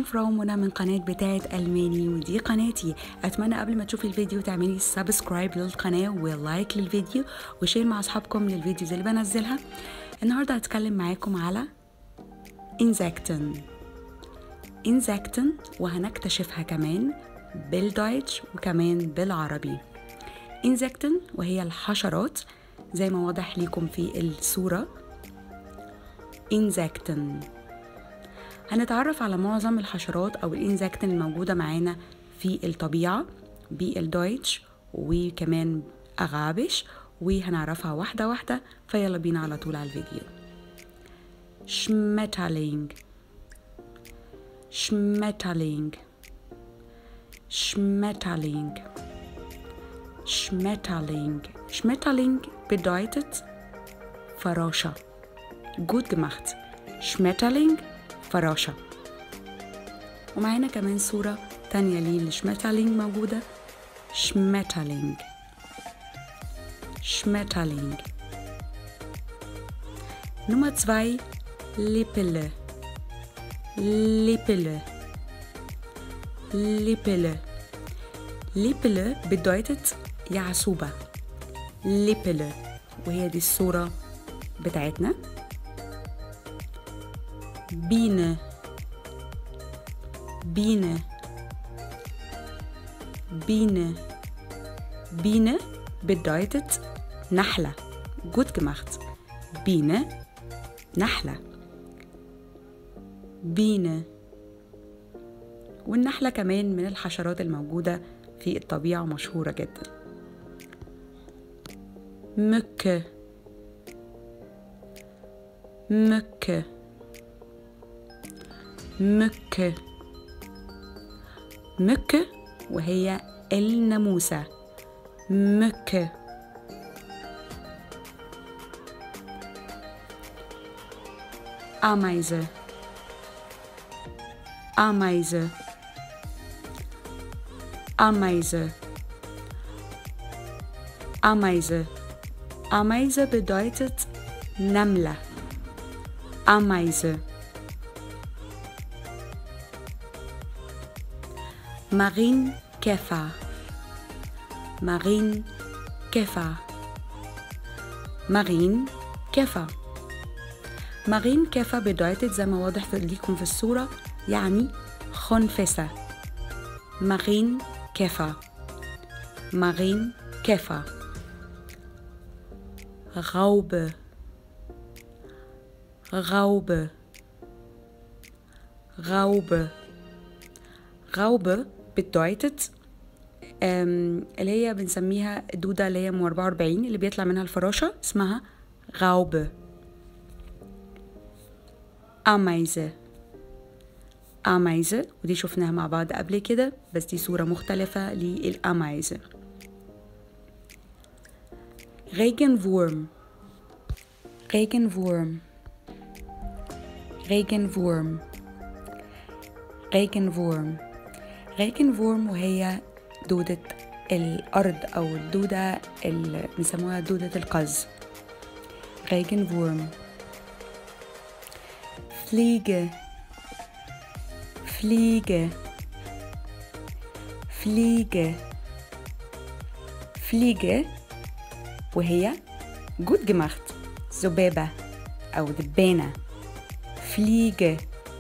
فروم منى من قناة بتاعة ألماني ودي قناتي أتمنى قبل ما تشوفي الفيديو تعملي سبسكرايب للقناة ولايك للفيديو وشير مع أصحابكم للفيديوز اللي بنزلها النهاردة هتكلم معاكم على إنزاكتن إنزاكتن وهنكتشفها كمان بالدويتش وكمان بالعربي إنزاكتن وهي الحشرات زي ما واضح ليكم في الصورة إنزاكتن هنتعرف على معظم الحشرات أو الإنزاكتن الموجودة معانا في الطبيعة بالدويتش وكمان أغابش وهنعرفها واحدة واحدة فيلا بينا على طول على الفيديو Schmetterling Schmetterling Schmetterling Schmetterling Schmetterling bedeutet Faroscha gut gemacht Schmetterling فراشة ومعانا كمان صورة تانية للشمتالينج موجودة شمتالينج شمتالينج Nummer zwei Lippele Lippele Lippele Lippele bedeutet يعسوبة Lippele وهي دي الصورة بتاعتنا Biene Biene Biene Biene bedeutet Nachle gut gemacht Biene نحلة Biene والنحلة كمان من الحشرات الموجودة في الطبيعة مشهورة جدا Mücke Mücke مكة مكة وهي الناموسة مكة Ameise Ameise Ameise Ameise Ameise bedeutet Nammler Ameise Marienkäfer Marienkäfer Marienkäfer Marienkäfer bedeutet زي ما واضح ليكم في الصورة يعني خنفسة Marienkäfer Marienkäfer Raube Raube Raube Raube bedeutet اللي هي بنسميها الدودة اللي هي ام 44 اللي بيطلع منها الفراشة اسمها غاوبة أمايزة أمايزة ودي شفناها مع بعض قبل كده بس دي صورة مختلفة للأمايزة Regenwurm Regenwurm Regenwurm Regenwurm Regenwurm وهي دودة الأرض أو الدودة اللي بنسموها دودة القز Regenwurm Fliege Fliege Fliege Fliege وهي gut gemacht ذبابة أو دبانة Fliege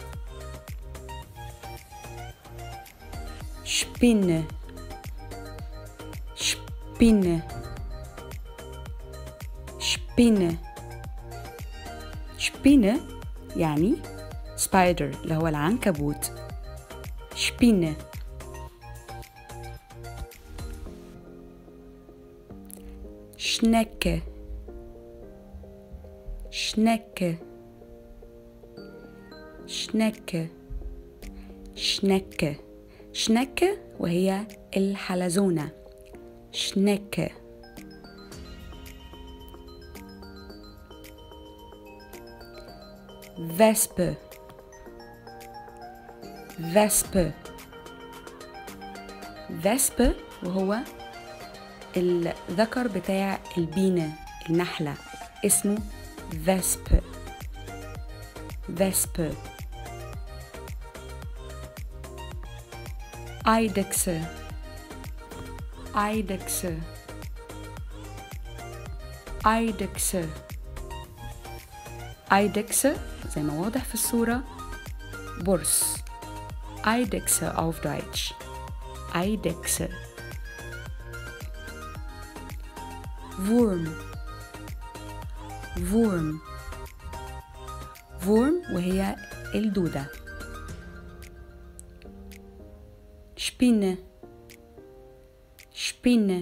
Spinne Spinne Spinne Spinne يعني spider اللي هو العنكبوت Spinne Schnecke Schnecke Schnecke Schnecke شنكة وهي الحلزونة شنكة Wespe Wespe Wespe وهو الذكر بتاع البينة النحلة اسمه Wespe Wespe Eidechse Eidechse Eidechse Eidechse زي ما واضح في الصورة برص Eidechse auf Deutsch Eidechse Wurm Wurm Wurm وهي الدودة Spinne Spinne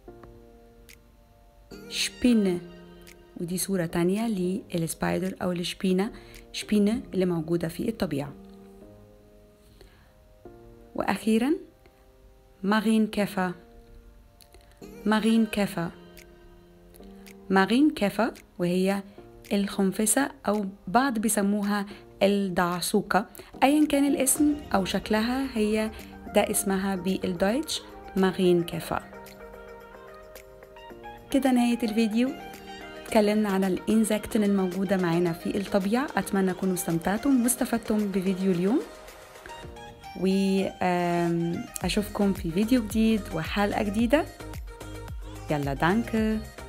Spinne ودي صورة تانية للسبايدر أو الشبينة شبينة اللي موجودة في الطبيعة وأخيرا مارين كافا مارين كافا مارين كافا وهي الخنفسة أو بعض بيسموها الدعسوكة أيا كان الاسم أو شكلها هي ده اسمها بالدويتش مارين كافا كده نهاية الفيديو اتكلمنا عن الانزكتن الموجودة معانا في الطبيعة أتمنى تكونوا استمتعتم واستفدتم بفيديو اليوم وأشوفكم في فيديو جديد وحلقة جديدة يلا دانك